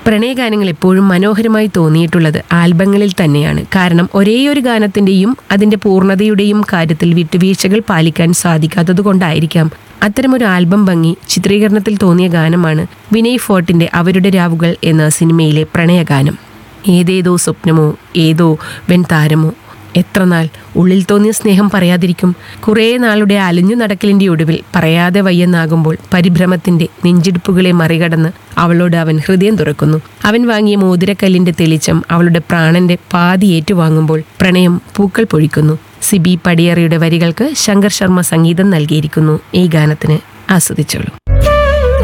പ്രണയഗാനങ്ങൾ എപ്പോഴും മനോഹരമായി തോന്നിയിട്ടുള്ളത് ആൽബങ്ങളിൽ തന്നെയാണ് കാരണം ഒരേയൊരു ഗാനത്തിന്റെയും അതിന്റെ പൂർണ്ണതയുടെയും കാര്യത്തിൽ വിട്ടുവീഴ്ചകൾ പാലിക്കാൻ സാധിക്കാത്തതുകൊണ്ടായിരിക്കാം അത്തരമൊരു ആൽബം ഭംഗി ചിത്രീകരണത്തിൽ തോന്നിയ ഗാനമാണ് വിനയ് ഫോർട്ടിന്റെ അവരുടെ രാവുകൾ എന്ന സിനിമയിലെ പ്രണയഗാനം ഏതേതോ സ്വപ്നമോ ഏതോ വെൺതാരമോ എത്ര നാൾ ഉള്ളിൽ തോന്നിയ സ്നേഹം പറയാതിരിക്കും കുറേ നാളുടെ അലിഞ്ഞു നടക്കലിന്റെ ഒടുവിൽ പറയാതെ വയ്യെന്നാകുമ്പോൾ പരിഭ്രമത്തിന്റെ നെഞ്ചിടിപ്പുകളെ മറികടന്ന് അവളോട് അവൻ ഹൃദയം തുറക്കുന്നു അവൻ വാങ്ങിയ മോതിരക്കല്ലിന്റെ തെളിച്ചം അവളുടെ പ്രാണന്റെ പാതി ഏറ്റുവാങ്ങുമ്പോൾ പ്രണയം പൂക്കൾ പൊഴിക്കുന്നു സിബി പടിയറയുടെ വരികൾക്ക് ശങ്കർ ശർമ്മ സംഗീതം നൽകിയിരിക്കുന്നു ഈ ഗാനത്തിന് ആസ്വദിച്ചോളൂ